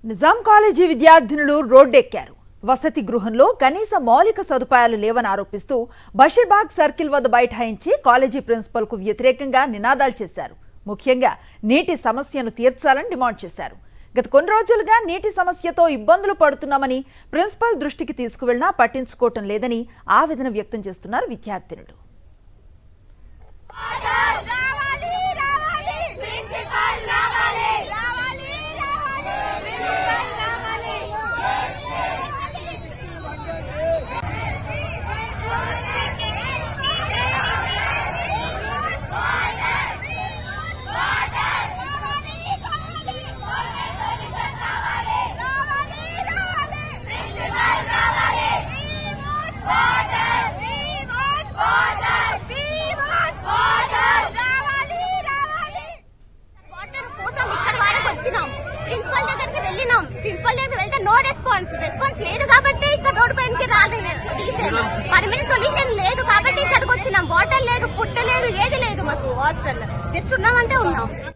Nizam college విద్యార్థినులు రోడ్డెక్కారు వసతి గృహంలో కనీస మౌలిక సదుపాయాలు లేవని ఆరోపిస్తూ బషీర్బాగ్ సర్కిల్ వద్ద బైఠాయించి కాలేజీ ప్రిన్సిపల్ కు వ్యతిరేకంగా నినాదాలు చేశారు ముఖ్యంగా నీటి సమస్యను తీర్చాలని డిమాండ్ చేశారు గత కొన్ని రోజులుగా నీటి సమస్యతో ఇబ్బందులు పడుతున్నామని ప్రిన్సిపల్ దృష్టికి తీసుకువెళ్లినా పట్టించుకోవటం లేదని ఆవేదన వ్యక్తం చేస్తున్నారు విద్యార్థినులు రావాలి రావాలి ప్రిన్సిపల్ రావాలి రావాలి రావాలి ప్రిన్సిపల్ రావాలి వాటర్ కోసం ఇక్కడ వరకు వచ్చినాం ప్రిన్సిపల్ దగ్గరికి వెళ్ళినాం ప్రిన్సిపల్ దగ్గరికి వెళ్తే నో రెస్పాన్స్ రెస్పాన్స్ లేదు కాబట్టి ఇక్కడ రోడ్డు పైనకి రాలేదు పర్మనెంట్ సొల్యూషన్ లేదు కాబట్టి ఇక్కడికి వచ్చినాం వాటర్ లేదు ఫుడ్ లేదు ఏది లేదు మాకు హాస్టల్ జస్ట్ ఉన్నామంటే ఉన్నాం